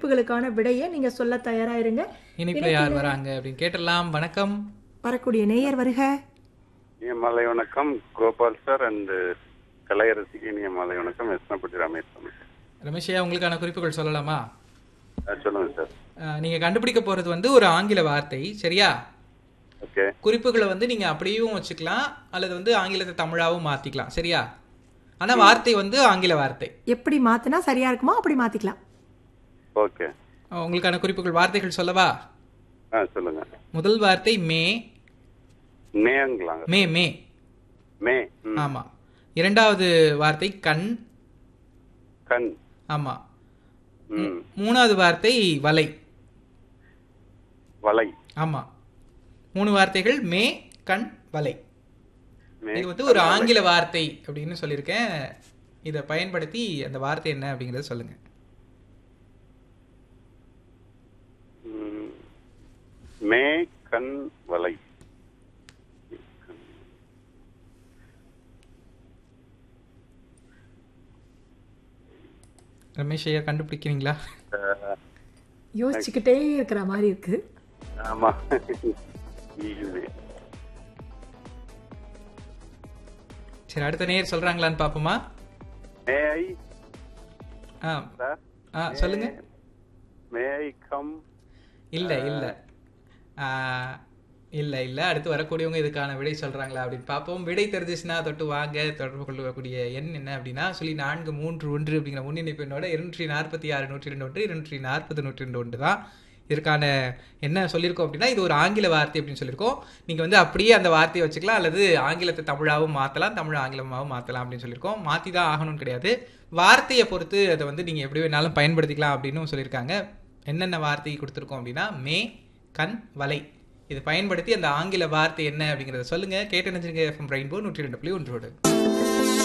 குறிப்புகளுக்கான விடையை நீங்க சொல்ல தயாரா இருங்க இனிப்புல யார் வராங்க அப்படின்னு கேட்டலாம் வணக்கம் வரக்கூடிய நேயர் வருக இனிய மாலை வணக்கம் கோபால் சார் அண்ட் கலையரசிக்கு இனிய மாலை வணக்கம் எஸ்னப்பட்டி ரமேஷ் சாமி. ரமேஷையா உங்களுக்கான குறிப்புகள் சொல்லலாமா ஆ, சொல்லுங்க சார் அஹ், நீங்க கண்டுபிடிக்க போறது வந்து ஒரு ஆங்கில வார்த்தை சரியா ஓகே குறிப்புகளை வந்து நீங்க அப்படியும் வச்சுக்கலாம் அல்லது வந்து ஆங்கிலத்தை தமிழாவும் மாத்திக்கலாம் சரியா ஆனா வார்த்தை வந்து ஆங்கில வார்த்தை எப்படி மாத்தினா சரியா இருக்குமோ அப்படி மாத்திக்கலாம் ஓகே அஹ், உங்களுக்கான குறிப்புகள் வார்த்தைகள் சொல்லவா ஆ சொல்லுங்க முதல் வார்த்தை மே மேங்களாங்க மே மே மே ம். ஆமா இரண்டாவது வார்த்தை கண் கண் ஆமா ம் மூணாவது வார்த்தை வலை வலை ஆமா மூணு வார்த்தைகள் மே கண் வலை மே இது வந்து ஒரு ஆங்கில வார்த்தை அப்படின்னு சொல்லியிருக்கேன் இதை பயன்படுத்தி அந்த வார்த்தை என்ன அப்படிங்கறத சொல்லுங்க ம். மே கண் வலை ரமேஷ் ஐயா கண்டுபிடிக்கிறீங்களா அஹ், யோசிச்சுக்கிட்டே இருக்கிற மாதிரி இருக்கு ஆமா இது. சரி அடுத்த நேர் சொல்றாங்களான்னு பாப்போமா மே ஐ ஆ சார் ஆ சொல்லுங்க மே ஐ கம் இல்ல இல்ல ஆ, இல்ல இல்ல அடுத்து வரக்கூடியவங்க இதுக்கான விடை சொல்றாங்களா அப்படின்னு பார்ப்போம் விடை தெரிஞ்சிச்சுன்னா தொட்டு வாங்க தொடர்பு கொள்ளக்கூடிய எண் என்ன அப்படின்னா சொல்லி நான்கு மூன்று ஒன்று அப்படிங்கிற முன்னிணைப்பு எண்ணோட இருநூற்றி நாற்பத்தி ஆறு நூற்றி ரெண்டு ஒன்று இருநூற்றி நாற்பது நூற்றி ரெண்டு ஒன்று தான் இதற்கான என்ன சொல்லியிருக்கோம் அப்படின்னா இது ஒரு ஆங்கில வார்த்தை அப்படின்னு சொல்லியிருக்கோம் நீங்கள் வந்து அப்படியே அந்த வார்த்தையை வச்சுக்கலாம் அல்லது ஆங்கிலத்தை தமிழாவும் மாற்றலாம் தமிழ் ஆங்கிலமாகவும் மாற்றலாம் அப்படின்னு சொல்லியிருக்கோம் மாற்றி தான் ஆகணும்னு கிடையாது வார்த்தையை பொறுத்து அதை வந்து நீங்கள் எப்படி வேணாலும் பயன்படுத்திக்கலாம் அப்படின்னு சொல்லியிருக்காங்க என்னென்ன வார்த்தை கொடுத்துருக்கோம் அப்படின்னா மே கண் வலை இது பயன்படுத்தி அந்த ஆங்கில வார்த்தை என்ன அப்படிங்கிறத சொல்லுங்க கேட்டு நினைச்சிருங்க எஃப்எம் ரெயின்போ நூற்றி ரெண்டு புள்ளி ஒன்றோடு